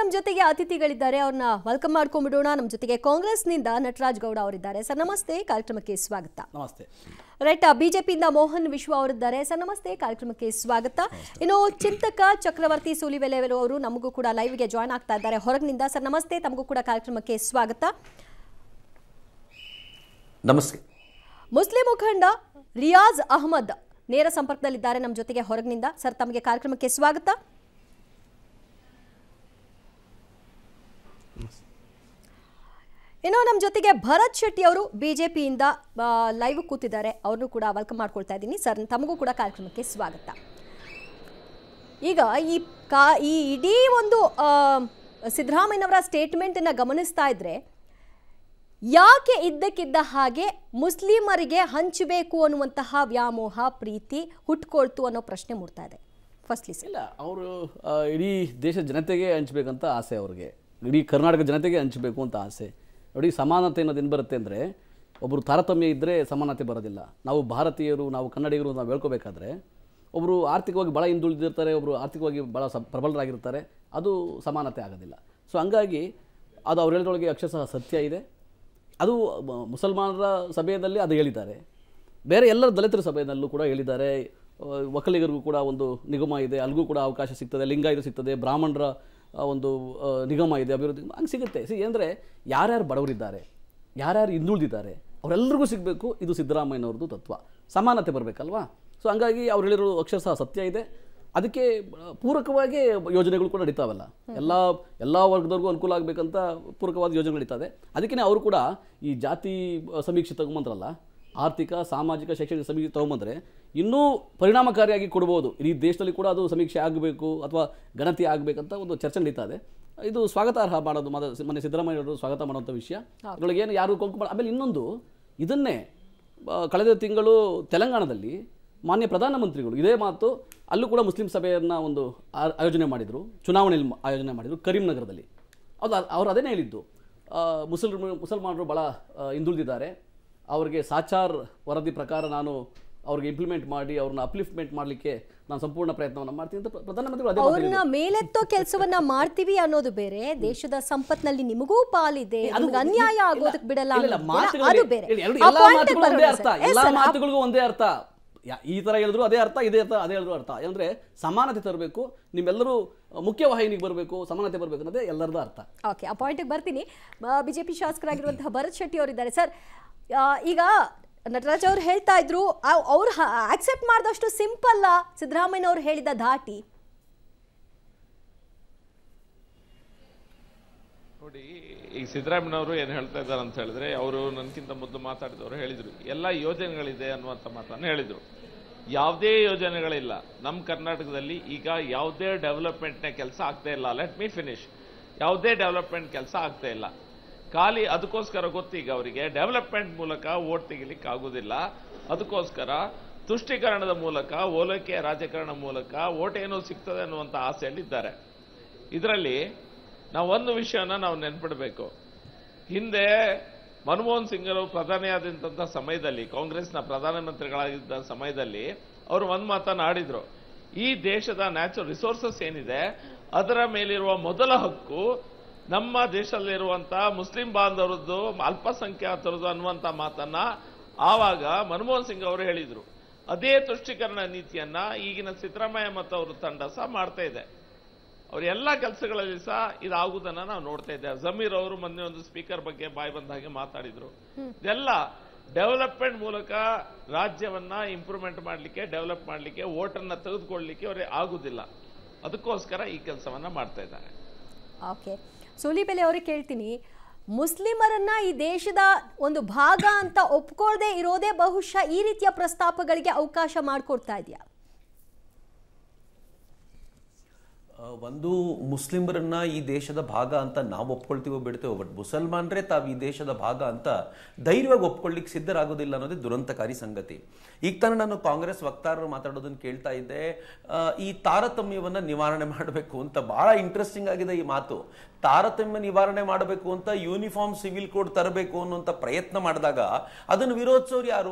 ನಮ್ಮ ಜೊತೆಗೆ ಅತಿಥಿಗಳಿದ್ದಾರೆ ಅವ್ರನ್ನ ವೆಲ್ಕಮ್ ಮಾಡ್ಕೊಂಡ್ಬಿಡೋಣ ನಮ್ಮ ಜೊತೆಗೆ ಕಾಂಗ್ರೆಸ್ನಿಂದ ನಟರಾಜ್ ಗೌಡ ಅವರಿದ್ದಾರೆ ಸರ್ ನಮಸ್ತೆ ಕಾರ್ಯಕ್ರಮಕ್ಕೆ ಸ್ವಾಗತ ನಮಸ್ತೆ ರೈಟ್ ಬಿಜೆಪಿಯಿಂದ ಮೋಹನ್ ವಿಶ್ವ ಅವರಿದ್ದಾರೆ ಸರ್ ನಮಸ್ತೆ ಕಾರ್ಯಕ್ರಮಕ್ಕೆ ಸ್ವಾಗತ ಇನ್ನು ಚಿಂತಕ ಚಕ್ರವರ್ತಿ ಸೂಲಿವೆಲೆ ಅವರು ನಮಗೂ ಕೂಡ ಲೈವ್ಗೆ ಜಾಯ್ನ್ ಆಗ್ತಾ ಇದ್ದಾರೆ ಹೊರಗಿನಿಂದ ಸರ್ ನಮಸ್ತೆ ತಮಗೂ ಕೂಡ ಕಾರ್ಯಕ್ರಮಕ್ಕೆ ಸ್ವಾಗತ ನಮಸ್ತೆ ಮುಸ್ಲಿಂ ಮುಖಂಡ ರಿಯಾಜ್ ಅಹಮದ್ ನೇರ ಸಂಪರ್ಕದಲ್ಲಿದ್ದಾರೆ ನಮ್ಮ ಜೊತೆಗೆ ಹೊರಗಿನಿಂದ ಸರ್ ತಮಗೆ ಕಾರ್ಯಕ್ರಮಕ್ಕೆ ಸ್ವಾಗತ ಇನ್ನು ನಮ್ಮ ಜೊತೆಗೆ ಭರತ್ ಶೆಟ್ಟಿ ಅವರು ಬಿಜೆಪಿಯಿಂದ ಲೈವ್ ಕೂತಿದ್ದಾರೆ ಅವ್ರನ್ನೂ ಕೂಡ ವೆಲ್ಕಮ್ ಮಾಡ್ಕೊಳ್ತಾ ಇದ್ದೀನಿ ಸರ್ ತಮಗೂ ಕೂಡ ಕಾರ್ಯಕ್ರಮಕ್ಕೆ ಸ್ವಾಗತ ಈಗ ಈ ಕಾ ಈ ಇಡೀ ಒಂದು ಆ, ಸಿದ್ದರಾಮಯ್ಯನವರ ಸ್ಟೇಟ್ಮೆಂಟನ್ನು ಗಮನಿಸ್ತಾ ಇದ್ರೆ ಯಾಕೆ ಇದ್ದಕ್ಕಿದ್ದ ಹಾಗೆ ಮುಸ್ಲಿಮರಿಗೆ ಹಂಚಬೇಕು ಅನ್ನುವಂತಹ ವ್ಯಾಮೋಹ ಪ್ರೀತಿ ಹುಟ್ಕೊಳ್ತು ಅನ್ನೋ ಪ್ರಶ್ನೆ ಮೂಡ್ತಾ ಇದೆ ಫಸ್ಟ್ಲಿ ಸರ್ ಇಲ್ಲ ಅವರು ಇಡೀ ದೇಶದ ಜನತೆಗೆ ಹಂಚ್ಬೇಕಂತ ಆಸೆ ಅವ್ರಿಗೆ ಇಡೀ ಕರ್ನಾಟಕ ಜನತೆಗೆ ಹಂಚಬೇಕು ಅಂತ ಆಸೆ ನೋಡಿ ಸಮಾನತೆ ಅನ್ನೋದು ಏನು ಬರುತ್ತೆ ಅಂದರೆ ಒಬ್ಬರು ತಾರತಮ್ಯ ಇದ್ದರೆ ಸಮಾನತೆ ಬರೋದಿಲ್ಲ ನಾವು ಭಾರತೀಯರು ನಾವು ಕನ್ನಡಿಗರು ನಾವು ಹೇಳ್ಕೋಬೇಕಾದ್ರೆ ಒಬ್ಬರು ಆರ್ಥಿಕವಾಗಿ ಭಾಳ ಹಿಂದುಳಿದಿರ್ತಾರೆ ಒಬ್ಬರು ಆರ್ಥಿಕವಾಗಿ ಭಾಳ ಸ ಪ್ರಬಲರಾಗಿರ್ತಾರೆ ಅದು ಸಮಾನತೆ ಆಗೋದಿಲ್ಲ ಸೊ ಹಂಗಾಗಿ ಅದು ಅವ್ರು ಹೇಳಿದೊಳಗೆ ಅಕ್ಷರಶಃ ಸತ್ಯ ಇದೆ ಅದು ಮ- ಮುಸಲ್ಮಾನರ ಸಭೆಯಲ್ಲಿ ಅದು ಹೇಳಿದ್ದಾರೆ ಬೇರೆ ಎಲ್ಲರ ದಲಿತರ ಸಭೆಯಲ್ಲೂ ಕೂಡ ಹೇಳಿದ್ದಾರೆ ಆ, ಒಕ್ಕಲಿಗರಿಗೂ ಕೂಡ ಒಂದು ನಿಗಮ ಇದೆ ಅಲ್ಲಿಗೂ ಕೂಡ ಅವಕಾಶ ಸಿಗ್ತದೆ ಲಿಂಗಾಯತ ಸಿಗ್ತದೆ ಬ್ರಾಹ್ಮಣರ ಆ, ಒಂದು ಆ, ನಿಗಮ ಇದೆ ಅಭಿವೃದ್ಧಿ ಹಂಗೆ ಸಿಗುತ್ತೆ ಸಿ ಅಂದರೆ ಯಾರ್ಯಾರು ಬಡವರಿದ್ದಾರೆ ಯಾರ್ಯಾರು ಹಿಂದುಳಿದಿದ್ದಾರೆ ಅವರೆಲ್ಲರಿಗೂ ಸಿಗಬೇಕು ಇದು ಸಿದ್ದರಾಮಯ್ಯನವ್ರದ್ದು ತತ್ವ ಸಮಾನತೆ ಬರಬೇಕಲ್ವಾ ಸೊ ಹಂಗಾಗಿ ಅವ್ರು ಹೇಳಿರೋ ಅಕ್ಷರಶಃ ಸತ್ಯ ಇದೆ ಅದಕ್ಕೆ ಆ, ಪೂರಕವಾಗಿ ಯೋಜನೆಗಳು ಕೂಡ ನಡೀತಾವಲ್ಲ ಎಲ್ಲ ಎಲ್ಲ ವರ್ಗದವ್ರಿಗೂ ಅನುಕೂಲ ಆಗಬೇಕಂತ ಪೂರಕವಾದ ಯೋಜನೆಗಳು ನಡೀತದೆ ಅದಕ್ಕೆ ಅವರು ಕೂಡ ಈ ಜಾತಿ ಆ, ಸಮೀಕ್ಷೆ ತಗೊಂಬಂದ್ರಲ್ಲ ಆರ್ಥಿಕ ಸಾಮಾಜಿಕ ಶೈಕ್ಷಣಿಕ ಸಮೀಕ್ಷೆ ತಗೊಂಬಂದ್ರೆ ಇನ್ನೂ ಪರಿಣಾಮಕಾರಿಯಾಗಿ ಕೊಡ್ಬೋದು ಇಡೀ ದೇಶದಲ್ಲಿ ಕೂಡ ಅದು ಸಮೀಕ್ಷೆ ಆಗಬೇಕು ಅಥವಾ ಗಣತಿ ಆಗಬೇಕಂತ ಒಂದು ಚರ್ಚೆ ನಡೀತಾ ಇದೆ ಇದು ಸ್ವಾಗತಾರ್ಹ ಮಾಡೋದು ಮಾದ ಮೊನ್ನೆ ಸಿದ್ದರಾಮಯ್ಯ ಅವರು ಸ್ವಾಗತ ಮಾಡುವಂಥ ವಿಷಯ ಅದರೊಳಗೆ ಏನು ಯಾರು ಕೊಂಕು ಮಾಡ ಆಮೇಲೆ ಇನ್ನೊಂದು ಇದನ್ನೇ ಆ, ಕಳೆದ ತಿಂಗಳು ತೆಲಂಗಾಣದಲ್ಲಿ ಮಾನ್ಯ ಪ್ರಧಾನಮಂತ್ರಿಗಳು ಇದೇ ಮಾತು ಅಲ್ಲೂ ಕೂಡ ಮುಸ್ಲಿಂ ಸಭೆಯನ್ನು ಒಂದು ಆ- ಆಯೋಜನೆ ಮಾಡಿದರು ಚುನಾವಣೆಯಲ್ಲಿ ಮ- ಆಯೋಜನೆ ಮಾಡಿದರು ಕರೀಂನಗರದಲ್ಲಿ ಅದು ಅವ್ರು ಅದನ್ನೇ ಹೇಳಿದ್ದು ಆ, ಮುಸಲ್ ಮುಸಲ್ಮಾನರು ಭಾಳ ಆ, ಹಿಂದುಳಿದಿದ್ದಾರೆ ಅವರಿಗೆ ಸಾಚಾರ್ ವರದಿ ಪ್ರಕಾರ ನಾನು ಅವ್ರಿಗೆ ಇಂಪ್ಲಿಮೆಂಟ್ ಮಾಡಿ ಅವ್ರನ್ನ ಅಪ್ಲಿಫ್ಟ್ಮೆಂಟ್ ಮಾಡಲಿಕ್ಕೆ ನಾನು ಸಂಪೂರ್ಣ ಪ್ರಯತ್ನವನ್ನು ಮಾಡ್ತೀನಿ ಅಂತ ಪ್ರಧಾನಮಂತ್ರಿಗಳು ಅದೇ ಮಾತು ಅವ್ರನ್ನ ಮೇಲೆತ್ತೋ ಕೆಲಸವನ್ನ ಮಾಡ್ತೀವಿ ಅನ್ನೋದು ಬೇರೆ ದೇಶದ ಸಂಪತ್ನಲ್ಲಿ ನಿಮಗೂ ಪಾಲಿದೆ ಅದು ನಿಮ್ಗೆ ಅನ್ಯಾಯ ಆಗೋದಕ್ಕೆ ಬಿಡಲ್ಲ ಇಲ್ಲ, ಇಲ್ಲ, ಅನ್ನೋದು ಬೇರೆ, ಮಾತುಗಳಿಗೆ- ಅದು ಬೇರೆ ಇಲ್ಲ, ಎರಡು- ಆ ಎಲ್ಲಾ point ಗೆ ಮಾತುಗಳು ಒಂದೇ ಬರೋಣ ಅರ್ಥ ಸರ್. Yes, ಎಲ್ಲಾ sir. ಆ- ಮಾತುಗಳಿಗೂ ಒಂದೇ ಅರ್ಥ ಯಾ- ಈ ತರ ಹೇಳಿದ್ರು ಅದೇ ಅರ್ಥ ಇದೇ ಅರ್ಥ ಅದೇ ಹೇಳಿದ್ರು ಅರ್ಥ ಅಂದ್ರೆ ಸಮಾನತೆ ತರಬೇಕು ನಿಮ್ಮೆಲ್ಲರೂ ಮುಖ್ಯವಾಹಿನಿಗೆ ಬರಬೇಕು ಸಮಾನತೆ ಬರಬೇಕು ಅನ್ನೋದೇ ಎಲ್ಲರದ ಅರ್ಥ ಓಕೆ ಆ ಪಾಯಿಂಟಿಗೆ ಬರ್ತೀನಿ ಬಿಜೆಪಿ ಶಾಸಕರಾಗಿರುವಂತಹ ಭರತ್ ಶೆಟ್ಟಿ ಅವರಿದ್ದಾರೆ ಸರ್ ಆ, ಈಗ ನಟರಾಜ್ ಅವರು ಹೇಳ್ತಾ ಇದ್ರು ಆ- ಅವ್ರು ಆಕ್ಸೆಪ್ಟ್ ಮಾಡಿದಷ್ಟು ಸಿಂಪಲ್ ಸಿದ್ದರಾಮಯ್ಯ ಅವರು ಹೇಳಿದ ಧಾಟಿ ನೋಡಿ ಈಗ ಸಿದ್ದರಾಮಯ್ಯನವರು ಏನು ಹೇಳ್ತಾ ಇದ್ದಾರೆ ಅಂತ ಹೇಳಿದ್ರೆ ಅವರು ನನಗಿಂತ ಮೊದಲು ಮಾತಾಡಿದವರು ಹೇಳಿದ್ರು ಎಲ್ಲ ಯೋಜನೆಗಳಿದೆ ಅನ್ನುವಂಥ ಮಾತನ್ನು ಹೇಳಿದ್ರು ಯಾವುದೇ ಯೋಜನೆಗಳಿಲ್ಲ ನಮ್ಮ ಕರ್ನಾಟಕದಲ್ಲಿ ಈಗ ಯಾವುದೇ ಡೆವಲಪ್ಮೆಂಟ್ನ ಕೆಲಸ ಆಗ್ತಾ ಇಲ್ಲ ಲೆಟ್ ಮೀ ಫಿನಿಶ್ ಯಾವುದೇ ಡೆವಲಪ್ಮೆಂಟ್ ಕೆಲಸ ಆಗ್ತಾ ಇಲ್ಲ ಖಾಲಿ ಅದಕ್ಕೋಸ್ಕರ ಗೊತ್ತೀಗ ಅವರಿಗೆ ಡೆವಲಪ್ಮೆಂಟ್ ಮೂಲಕ ಓಟ್ ತೆಗಿಲಿಕ್ಕೆ ಆಗುದಿಲ್ಲ ಅದಕ್ಕೋಸ್ಕರ ತುಷ್ಟೀಕರಣದ ಮೂಲಕ ಓಲೈಕೆ ರಾಜಕಾರಣ ಮೂಲಕ ಓಟ್ ಏನೋ ಸಿಗ್ತದೆ ಅನ್ನುವಂಥ ಆಸೆಯಲ್ಲಿದ್ದಾರೆ ಇದರಲ್ಲಿ ನಾವು ಒಂದು ವಿಷಯನ ನಾವು ನೆನ್ಪಿಡಬೇಕು ಹಿಂದೆ ಮನಮೋಹನ್ ಸಿಂಗ್ ಅವರು ಪ್ರಧಾನಿಯಾದಂಥ ಸಮಯದಲ್ಲಿ ಕಾಂಗ್ರೆಸ್ನ ಪ್ರಧಾನಮಂತ್ರಿಗಳಾಗಿದ್ದ ಸಮಯದಲ್ಲಿ ಅವರು ಒಂದು ಮಾತನ್ನ ಆಡಿದ್ರು ಈ ದೇಶದ ನ್ಯಾಚುರಲ್ ರಿಸೋರ್ಸಸ್ ಏನಿದೆ ಅದರ ಮೇಲಿರುವ ಮೊದಲ ಹಕ್ಕು ನಮ್ಮ ದೇಶದಲ್ಲಿರುವಂತ ಮುಸ್ಲಿಂ ಬಾಂಧವರದ್ದು ಅಲ್ಪಸಂಖ್ಯಾತರದ್ದು ಅನ್ನುವಂಥ ಮಾತನ್ನ ಆವಾಗ ಮನಮೋಹನ್ ಸಿಂಗ್ ಅವರು ಹೇಳಿದ್ರು ಅದೇ ತುಷ್ಟೀಕರಣ ನೀತಿಯನ್ನ ಈಗಿನ ಸಿದ್ದರಾಮಯ್ಯ ಮತ್ತು ಅವರ ತಂಡ ಸಹ ಮಾಡ್ತಾ ಇದೆ ಅವ್ರ ಎಲ್ಲ ಕೆಲಸಗಳಲ್ಲಿ ಸಹ ಇದಾಗುವುದನ್ನ ನಾವು ನೋಡ್ತಾ ಇದ್ದೇವೆ ಜಮೀರ್ ಅವರು ಮೊನ್ನೆ ಒಂದು ಸ್ಪೀಕರ್ ಬಗ್ಗೆ ಬಾಯಿ ಬಂದ ಹಾಗೆ ಮಾತಾಡಿದ್ರು ಇದೆಲ್ಲ ಡೆವಲಪ್ಮೆಂಟ್ ಮೂಲಕ ರಾಜ್ಯವನ್ನ ಇಂಪ್ರೂವ್ಮೆಂಟ್ ಮಾಡಲಿಕ್ಕೆ ಡೆವಲಪ್ ಮಾಡಲಿಕ್ಕೆ ಓಟನ್ನ ತೆಗೆದುಕೊಳ್ಳಲಿಕ್ಕೆ ಅವ್ರಿಗೆ ಆಗುದಿಲ್ಲ ಅದಕ್ಕೋಸ್ಕರ ಈ ಕೆಲಸವನ್ನ ಮಾಡ್ತಾ ಇದ್ದಾರೆ ಓಕೆ ಸೂಲಿಬೆಲೆ ಅವ್ರಿಗೆ ಕೇಳ್ತೀನಿ ಮುಸ್ಲಿಮರನ್ನ ಈ ದೇಶದ ಒಂದು ಭಾಗ ಅಂತ ಒಪ್ಕೊಳ್ದೇ ಇರೋದೇ ಬಹುಶಃ ಈ ರೀತಿಯ ಪ್ರಸ್ತಾಪಗಳಿಗೆ ಅವಕಾಶ ಮಾಡಿಕೊಡ್ತಾ ಇದೆಯಾ ಆ, ಒಂದು ಮುಸ್ಲಿಮರನ್ನ ಈ ದೇಶದ ಭಾಗ ಅಂತ ನಾವು ಒಪ್ಕೊಳ್ತೀವೋ ಬಿಡ್ತೇವೋ ಬಟ್ ಮುಸಲ್ಮಾನರೇ ತಾವು ಈ ದೇಶದ ಭಾಗ ಅಂತ ಧೈರ್ಯವಾಗಿ ಒಪ್ಕೊಳ್ಳಿಕ್ಕೆ ಸಿದ್ಧರಾಗೋದಿಲ್ಲ ಅನ್ನೋದೇ ದುರಂತಕಾರಿ ಸಂಗತಿ ಈಗ ತಾನೇ ನಾನು ಕಾಂಗ್ರೆಸ್ ವಕ್ತಾರರು ಮಾತಾಡೋದನ್ನ ಕೇಳ್ತಾ ಇದ್ದೆ ಆ, ಈ ತಾರತಮ್ಯವನ್ನ ನಿವಾರಣೆ ಮಾಡಬೇಕು ಅಂತ ಬಹಳ ಇಂಟ್ರೆಸ್ಟಿಂಗ್ ಆಗಿದೆ ಈ ಮಾತು ತಾರತಮ್ಯ ನಿವಾರಣೆ ಮಾಡಬೇಕು ಅಂತ ಯೂನಿಫಾರ್ಮ್ ಸಿವಿಲ್ ಕೋಡ್ ತರಬೇಕು ಅನ್ನುವಂಥ ಪ್ರಯತ್ನ ಮಾಡಿದಾಗ ಅದನ್ನು ವಿರೋಧಿಸೋರು ಯಾರು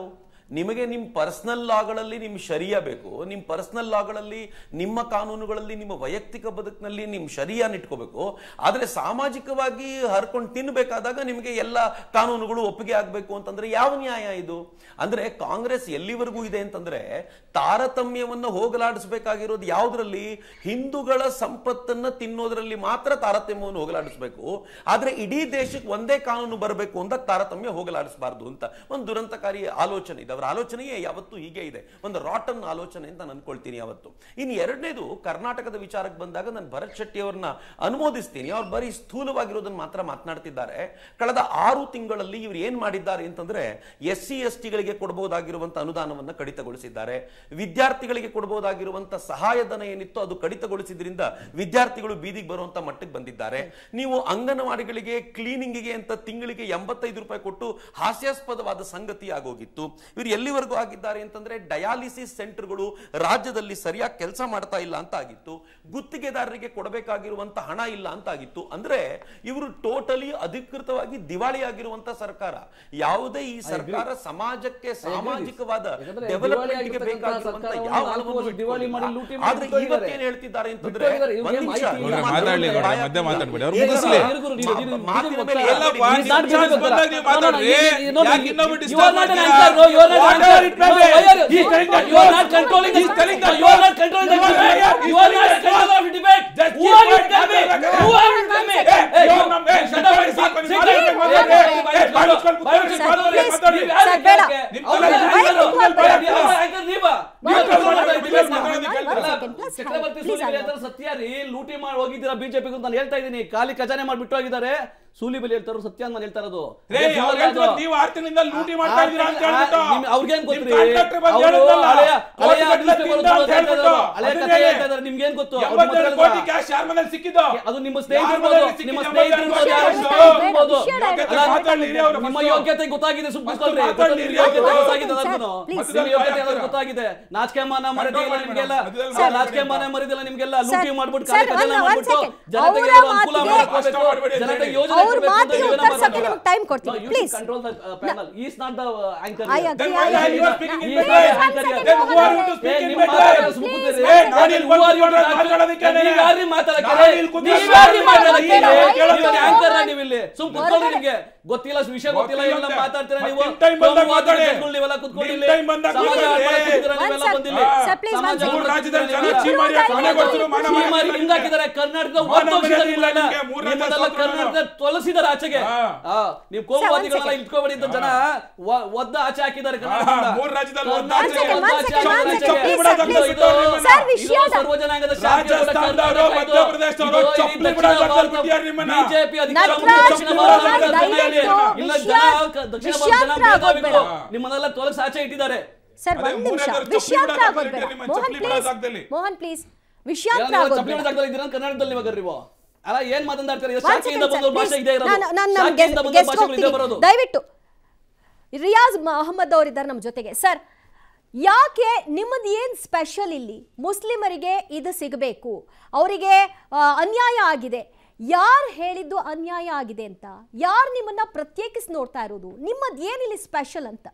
ನಿಮಗೆ ನಿಮ್ಮ ಪರ್ಸನಲ್ ಲಾಗಳಲ್ಲಿ ನಿಮ್ಮ ಶರಿಯಾ ಬೇಕು ನಿಮ್ಮ ಪರ್ಸನಲ್ ಲಾಗಳಲ್ಲಿ ನಿಮ್ಮ ಕಾನೂನುಗಳಲ್ಲಿ ನಿಮ್ಮ ವೈಯಕ್ತಿಕ ಬದುಕಿನಲ್ಲಿ ನಿಮ್ಮ ಶರಿಯಾನ ಇಟ್ಕೋಬೇಕು ಆದರೆ ಸಾಮಾಜಿಕವಾಗಿ ಹರ್ಕೊಂಡು ತಿನ್ನಬೇಕಾದಾಗ ನಿಮಗೆ ಎಲ್ಲ ಕಾನೂನುಗಳು ಒಪ್ಪಿಗೆ ಆಗಬೇಕು ಅಂತಂದ್ರೆ ಯಾವ ನ್ಯಾಯ ಇದು ಅಂದ್ರೆ ಕಾಂಗ್ರೆಸ್ ಎಲ್ಲಿವರೆಗೂ ಇದೆ ಅಂತಂದ್ರೆ ತಾರತಮ್ಯವನ್ನು ಹೋಗಲಾಡಿಸಬೇಕಾಗಿರೋದು ಯಾವುದರಲ್ಲಿ ಹಿಂದೂಗಳ ಸಂಪತ್ತನ್ನ ತಿನ್ನೋದ್ರಲ್ಲಿ ಮಾತ್ರ ತಾರತಮ್ಯವನ್ನು ಹೋಗಲಾಡಿಸಬೇಕು ಆದ್ರೆ ಇಡೀ ದೇಶಕ್ಕೆ ಒಂದೇ ಕಾನೂನು ಬರಬೇಕು ಅಂತ ತಾರತಮ್ಯ ಹೋಗಲಾಡಿಸಬಾರ್ದು ಅಂತ ಒಂದು ದುರಂತಕಾರಿ ಆಲೋಚನೆ ಇದೆ ಅವರ ಆಲೋಚನೆಯೇ ಯಾವತ್ತೂ ಹೀಗೆ ಇದೆ ಒಂದು ರಾಟನ್ ಆಲೋಚನೆ ಅಂತ ನಾನು ಅನ್ಕೊಳ್ತೀನಿ ಯಾವತ್ತು ಇನ್ನು ಎರಡನೇದು ಕರ್ನಾಟಕದ ವಿಚಾರಕ್ಕೆ ಬಂದಾಗ ನಾನು ಭರತ್ ಶೆಟ್ಟಿ ಅವರನ್ನ ಅನುಮೋದಿಸ್ತೀನಿ ಅವ್ರು ಬರೀ ಸ್ಥೂಲವಾಗಿರೋದನ್ನ ಮಾತ್ರ ಮಾತನಾಡ್ತಿದ್ದಾರೆ ಕಳೆದ ಆರು ತಿಂಗಳಲ್ಲಿ ಇವ್ರು ಏನ್ ಮಾಡಿದ್ದಾರೆ ಅಂತಂದ್ರೆ ಎಸ್ ಸಿ ಎಸ್ ಟಿಗಳಿಗೆ ಕೊಡಬಹುದಾಗಿರುವಂತ ಅನುದಾನವನ್ನ ಕಡಿತಗೊಳಿಸಿದ್ದಾರೆ ವಿದ್ಯಾರ್ಥಿಗಳಿಗೆ ಕೊಡಬಹುದಾಗಿರುವಂತ ಸಹಾಯಧನ ಏನಿತ್ತು ಅದು ಕಡಿತಗೊಳಿಸಿದ್ರಿಂದ ವಿದ್ಯಾರ್ಥಿಗಳು ಬೀದಿಗೆ ಬರುವಂತ ಮಟ್ಟಕ್ಕೆ ಬಂದಿದ್ದಾರೆ ನೀವು ಅಂಗನವಾಡಿಗಳಿಗೆ ಕ್ಲೀನಿಂಗಿಗೆ ಅಂತ ತಿಂಗಳಿಗೆ ಎಂಬತ್ತೈದು ರೂಪಾಯಿ ಕೊಟ್ಟು ಹಾಸ್ಯಾಸ್ಪದವಾದ ಸಂಗತಿ ಆಗೋಗಿತ್ತು ಇವರು ಎಲ್ಲಿವರೆಗೂ ಆಗಿದ್ದಾರೆ ಅಂತಂದ್ರೆ ಡಯಾಲಿಸಿಸ್ ಸೆಂಟರ್ಗಳು ರಾಜ್ಯದಲ್ಲಿ ಸರಿಯಾಗಿ ಕೆಲಸ ಮಾಡ್ತಾ ಇಲ್ಲ ಅಂತ ಆಗಿತ್ತು ಗುತ್ತಿಗೆದಾರರಿಗೆ ಕೊಡಬೇಕಾಗಿರುವಂತ ಹಣ ಇಲ್ಲ ಅಂತ ಆಗಿತ್ತು ಅಂದ್ರೆ ಇವರು ಟೋಟಲಿ ಅಧಿಕೃತವಾಗಿ ದಿವಾಳಿ ಆಗಿರುವಂತ ಸರ್ಕಾರ ಯಾವುದೇ ಈ ಸರ್ಕಾರ ಸಮಾಜಕ್ಕೆ ಸಾಮಾಜಿಕವಾದ ಯಾಕಂದ್ರೆ ಡೆವಲಪ್ಮೆಂಟ್ ಗೆ ದಿವಾಳಿ ಬೇಕಾಗಿರುವಂತ ಆಗಿರ್ತಕ್ಕಂಥ ಯಾವ ಸರ್ಕಾರವನ್ನು ಹಣವನ್ನು ನಾಲ್ಕು ದಿವಾಳಿ ಮಾಡಿ ಲೂಟಿ ಮಾಡಿ ಆದ್ರೆ ಬಿಟ್ಟೋಗಿದ್ದಾರೆ. ಇವತ್ತೇನ್ ಹೇಳ್ತಿದ್ದಾರೆ ಅಂತಂದ್ರೆ ಬಿಟ್ಟೋಗಿದ್ದಾರೆ. ಇವ್ರಿಗೆ ಒಂದ್ ನಿಮಿಷ, ಮಾಹಿತಿ ಇಲ್ಲ. ನಿಮ್ಮ ಮಾತಾಡ್ಲಿ ಗೌಡ್ರೆ, ಬಾಯ ಮಧ್ಯೆ ಮಾತಾಡ್ಬೇಡಿ. ಅವ್ರು ಈಗ ಮುಗಿಸ್ಲಿ. ಇವ್ರು ನೀವು- ನೀವು- ಮಾತಿನ ನೀವು ಮೇಲೆ ಗೊತ್ತಾ? ಎಲ್ಲ ಬಾಯಿ He's not ಚಾನ್ಸ್ giving ಬಂದಾಗ ನೀವು No, no, no, ಮಾತಾಡ್ರಿ. you- you know, ಯಾಕೆ ಇನ್ನೊಬ್ರು you disturb are not an ಮಾಡ್ತೀರಾ? anchor, no, you are not an Whatever anchor. it may No, be. why are you- He's telling that you are not controlling the He's telling that you are not controlling the You are debate. not- You are not controlling the debate. Just Who keep are you quiet. tell me? ಮಾತಾಡ್ಬೇಕು. Who are you tell me? Hey, Hey, you you- are not- hey, shut up and sit sit. down. Sit ಮಾತಾಡ್ಬೇಕು, down. ಮಾತಾಡ್ಬೇಕು. Hey, hey, hey, ಬಾಯಿಸ್ಕೊಂಡು ಬಾಯಿಸ್ಕೊಂಡು ಕೂತ್ಕೊಳ್ಳಿ, ಕೂತ್ಕೊಳ್ಳಿ. ಮಾತಾಡಿ. ನೀವು ಯಾರು sir, ಬೇಡ. ನಿಮ್ ಅವ್ರ ತಲೆ ಬಾಯಿಗೆ ಯಾರು? ಕೂತ್ಕೊಳ್ಳಿ, ಬೇಡ, ಬೇಡ. ಅವ್ರ anchor ನೀವಾ? One ನೀವು second, control one ಮಾಡ್ತಾ second, ಇದ್ದೀರಾ? please, ಮಾತಾಡೋದಕ್ಕೆ one ಹೇಳ್ತಾರೆ. second, please, Chakravarti please, Sulibele ಅಲ್ಲ. ಹತ್ರ ಸತ್ಯ ರೀ ಲೂಟಿ ಮಾಡಿ ಹೋಗಿದ್ದೀರಾ ಬಿಜೆಪಿ ಅಂತ ನಾನು ಹೇಳ್ತಾ ಇದ್ದೀನಿ ಖಾಲಿ ಖಜಾನೆ ಮಾಡಿ ಬಿಟ್ಟು ಹೋಗಿದ್ದಾರೆ ಸೂಲಿಬೆಲೆ ಹೇಳ್ತಾರೋ ಸತ್ಯ ಅಂತ ನಾನು ಹೇಳ್ತಾ ಇರೋದು ರೇ, ಅವ್ರು ಹೇಳ್ತಿರೋದು ನೀವು ಆರು ತಿಂಗಳಿಂದ ಲೂಟಿ ಮಾಡ್ತಾ ಇದ್ದೀರಾ ಅಂತ ಹೇಳ್ಬಿಟ್ಟು. ನಿಮ್- ಅವ್ರಿಗೇನ್ ನಿಮ್ ಗೊತ್ತ್ರಿ? contractor ಬಂದು ಅವ್ರು ಹೇಳಿದ್ನಲ್ಲ, ಹಳೆಯ ಕೋಟಿ ಹಳೆಯ ಗಟ್ಟಲೆ newspaper ತಿಂದ ಅಂತ ಓದ್ತಾ ಹೇಳ್ಬಿಟ್ಟು. ಇದ್ದಾರೆ. ಹಳೆಯ ಅದನ್ನೇ ಕಥೆ ಹೇಳ್ತಾ ಇದ್ದಾರೆ. ನಿಮ್ಗೇನ್ ಗೊತ್ತು? ಅವ್ರ ಎಂಬತ್ತೆರಡು ಮತ್ತೆ ಕೋಟಿ ಹೇಳ್ತಾ? ಕ್ಯಾಶ್ ಯಾರ ಮನೇಲಿ ಸಿಕ್ಕಿದ್ದು ಅದು ನಿಮ್ಮ ಯಾರ ಸ್ನೇಹಿತರು ಮನೇಲಿ ಇರ್ಬೋದು, ಸಿಕ್ಕಿದ್ದು? ನಿಮ್ಮ ಎಂಬತ್ತೆರಡು ಸ್ನೇಹಿತರು ಕೋಟಿ ಯಾರು ಕ್ಯಾಶ್? ಇರ್ಬೋದು. ವಿಷಯ ಯೋಗ್ಯತೆ ಅಲ್ಲ, ಮಾತಾಡ್ಲಿ ಇರಿ ಅವ್ರು ನಿಮ್ಮ first. ಯೋಗ್ಯತೆ ಗೊತ್ತಾಗಿದೆ ಸುಮ್ಮನೆ First ಕೂತ್ಕೊಳ್ರಿ. ಮಾತಾಡ್ಲಿ ಇರಿ ಯೋಗ್ಯತೆ ಅವ್ರು. ಗೊತ್ತಾಗಿದೆ Sir, ಅದಕ್ಕೂನು. please. ನಿಮ್ಮ ಯೋಗ್ಯತೆ ಮಧ್ಯದಲ್ಲಿ ಅದಕ್ಕೆ ಗೊತ್ತಾಗಿದೆ ನಾಚಿಕೆ ಮಾನ ಮರಿದಿಲ್ಲ ಮಾಡಿ ನಿಮ್ಗೆಲ್ಲ ಮಧ್ಯದಲ್ಲಿ ಆ, ಮಾತಾಡಿ ನಾಚಿಕೆ ಅಂತ. ಮಾನ ಮರಿದಿಲ್ಲ ನಿಮ್ಗೆಲ್ಲ Sir, ಲೂಟಿ ಮಾಡ್ಬಿಟ್ಟು sir, ಖಾಲಿ ಖಜಾನೆ one- one ಮಾಡ್ಬಿಟ್ಟು second. ಜನತೆಗೆ ಅವ್ರ ಏನಾದ್ರು ಅನುಕೂಲ ಮಾತಿಗೆ- ಮಾಡ್ಕೋಬೇಕು ಕಷ್ಟ ಮಾಡ್ಬೇಡಿ ಅಂತ ಜನತೆಗೆ ಹೇಳಿ. ಯೋಜನೆ ಅವ್ರ ಕೊಡ್ಬೇಕು ಅಂತ ಮಾತಿಗೆ ನೀವೇನ ಉತ್ತರಿಸಕ್ಕೆ ಮಾತಾಡೋದು? ನಿಮ್ಗೆ time ಕೊಡ್ತೀನಿ, No, you please. should control the uh, panel. He is not the uh, anchor I here. agree, Then why I are you agree. speaking in He this is way? the anchor here. Then who are you to speak ಏ, in ನಿಮ್ಮ that way? ಮಾತಾಡೋದು ಸುಮ್ಕೂತ್ರಿ. ಏ, ನಾನು ಇಲ್ಲಿ Who are you to ಕೂತ್ಕೊಂಡು talk? ಮಾತಾಡೋದಕ್ಕೆ ನೀವು ಯಾರ್ರೀ ಮಾತಾಡಕ್ಕೆ? ನಾನು ಇಲ್ಲಿ ಕೂತ್ಕೊಂಡು ನೀವು ಯಾರ್ರೀ ಮಾತಾಡಕ್ಕೆ? ಮಾತಾಡಕ್ಕೆ? ನೀವು anchor ಆ ನೀವು ಇಲ್ಲಿ? ಸುಮ್ ಕೂತ್ಕೊಳ್ಳಿ ಹೊರಗಡೆ. ನಿಮ್ಗೆ ಗೊತ್ತಿಲ್ಲ ವಿಷಯ ಗೊತ್ತಿಲ್ಲ ಗೊತ್ತಿಲ್ಲ ಎಲ್ಲ ಅಂತೆ. ಮಾತಾಡ್ತೀರಾ ಮತ್ತೆ ನೀವು ನಿಮ್ time ಬಂದಾಗ ಸೋಮವಾರದ ಮಾತಾಡಿ. ಜನಗಳು ನೀವೆಲ್ಲ ಕೂತ್ಕೊಂಡು ನಿಮ್ ಇಲ್ಲಿ time ಬಂದಾಗ ಸಮಾಜ ಮಾತಾಡಿ. ಹಾಳ್ ಮಾಡ್ತಿದ್ದೀರಾ One ನೀವೆಲ್ಲ sec. ಬಂದು ಇಲ್ಲಿ. Sir, please, one ಸಮಾಜ second. ಹಾಳ್ ರಾಜ್ಯದಲ್ಲಿ ಜನ ಮಾಡ್ತಿದ್ದೀರಾ ಚೀ ಮಾಡಿ ನೀವು ಮನೆ ಕೊಡ್ತಿರೋ ಮಾನ ಚೀ ಮಾಡಿ ಮಾಡ್ತಿಲ್ಲ ಹಿಂಗ್ ಹಾಕಿದ್ದಾರೆ ಕರ್ನಾಟಕದ ಮಾನ ಒಂದು ಮರ್ಯಾದೆ ಇಲ್ಲ ನಿಮ್ಮನ್ನೆಲ್ಲ ನಿಮ್ಗೆ. ಮೂರನೇ ನಿಮ್ಮನ್ನೆಲ್ಲ ದೇಶ ಕರ್ನಾಟಕದ ತೊಲಸಿದಾರೆ ಆಚೆಗೆ ಹಾ. ಆ, ನೀವು ಕೋಮುವಾದಿಗಳನ್ನ ಇಟ್ಕೋಬೇಡಿ ಅಂತ ಜನ ವ- ಒದ್ದ ಆಚೆ ಹಾಕಿದ್ದಾರೆ ಕರ್ನಾಟಕದಿಂದ. ಮೂರ್ ರಾಜ್ಯದಲ್ಲಿ ಒದ್ದ ಕರ್ನಾಟಕ ಆಚೆ. ಒದ್ದ One ಆಚೆ second, one ಹಾಕಿದ್ದಾರೆ second, ಆಚೆಗೆ. please, sir, ಇದು- please. ಇದು- Sir, ಇದು ವಿಷಯದ- ಸರ್ವಜನಾಂಗದ ಶಾಂತಿ ಕೂಡ ರಾಜಸ್ಥಾನದವರು, ಕರ್ನಾಟಕ ಇದು. ಮಧ್ಯಪ್ರದೇಶದವರು ಇದು ಚಪ್ಪಲಿ ದಕ್ಷಿಣ ಬಿಡೋ ಜಾಗದಲ್ಲಿ ಭಾರತ ಬಿಟ್ಟಿದ್ದಾರೆ ನಿಮ್ಮನ್ನ. ಬಿಜೆಪಿ ಅಧಿಕಾರ ನಟರಾಜ್ ದಕ್ಷಿಣ ಕುಮಾರ್ ಭಾರತದ ದಯವಿಟ್ಟು ಜನತೆಯಲ್ಲಿ ಇಲ್ಲ ಜನ ವಿಷಯ- ದಕ್ಷಿಣ ಭಾರತದ ಜನ ವಿಷಯಾಂತರ ಭೇದವಿಲ್ಲ. ಆಗೋಗ್ಬೇಡ. ನಿಮ್ಮನ್ನೆಲ್ಲ ತೊಲಗಿಸಿ ಆಚೆ ಇಟ್ಟಿದ್ದಾರೆ ಸರ್ ಅದೇ ಒಂದ್ ಮೂರನೇ ನಿಮಿಷ ದರ್ಜೆ ಚಪ್ಪಲಿ ವಿಷಯಾಂತರ ಬಿಡೋ ಆಗೋದ್ಬೇಡ ಜಾಗದಲ್ಲಿ ನಿಮ್ಮ ಮೋಹನ್ ಚಪ್ಪಲಿ ಬಿಡೋ ಪ್ಲೀಸ್ ಜಾಗದಲ್ಲಿ. ಮೋಹನ್ ಪ್ಲೀಸ್ ಏನೋ ವಿಷಯಾಂತರ ನೀವು ಆಗೋದ್ಬೇಡ ಚಪ್ಪಲಿ ಜಾಗದಲ್ಲಿ ಇದ್ದೀರಾ ಕನ್ನಡದಲ್ಲಿ ಇವಾಗ ನೀವು ಅಲ್ಲ ಏನ್ ಮಾತನಾಡ್ತಾರೆ ಇದು One ಶಾಖೆಯಿಂದ second, ಬಂದ sir, ಭಾಷೆ please. ಇದೆ ಇರೋದು ನಾನು- ನಾನು ನಮ್ಮ ಶಾಖೆಯಿಂದ ಬಂದ ಗೆಸ್ಟ್ ಭಾಷೆಗಳು ಇದೆ ಬರೋದು ಹೋಗ್ತೀನಿ ದಯವಿಟ್ಟು ರಿಯಾಜ್ ಮಹಮ್ಮದ್ ಅವರಿದ್ದಾರೆ ನಮ್ಮ ಜೊತೆಗೆ ಸರ್ ಯಾಕೆ ನಿಮ್ಮದು ಏನು ಸ್ಪೆಷಲ್ ಇಲ್ಲಿ ಮುಸ್ಲಿಮರಿಗೆ ಇದು ಸಿಗಬೇಕು ಅವರಿಗೆ ಆ, ಅನ್ಯಾಯ ಆಗಿದೆ ಯಾರು ಹೇಳಿದ್ದು ಅನ್ಯಾಯ ಆಗಿದೆ ಅಂತ ಯಾರು ನಿಮ್ಮನ್ನ ಪ್ರತ್ಯೇಕಿಸಿ ನೋಡ್ತಾ ಇರೋದು ನಿಮ್ಮದು ಏನಿಲ್ಲಿ ಸ್ಪೆಷಲ್ ಅಂತ